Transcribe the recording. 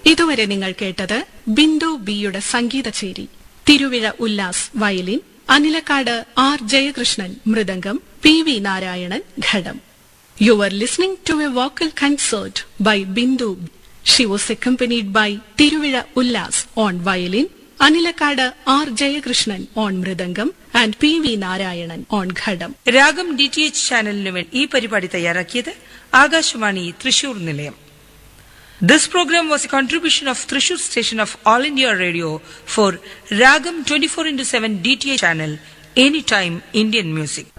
ഇതുവരെ നിങ്ങൾ കേട്ടത് ബിന്ദു ബിയുടെ സംഗീതചേരി Thiruvizha Ullas violin Anilakkad R Jayakrishnan mridangam P V Narayanan ghatam you are listening to a vocal concert by Bindu she was accompanied by Thiruvizha Ullas on violin Anilakkad R Jayakrishnan on mridangam and P V Narayanan on ghatam Ragam D T H ചാനലിനു വേണ്ടി ഈ പരിപാടി തയ്യാറാക്കിയത് ആകാശവാണി തൃശൂർ നിലയം this programme was a contribution of Thrissur station of All India Radio for Ragam twenty four into seven D T H channel any time Indian music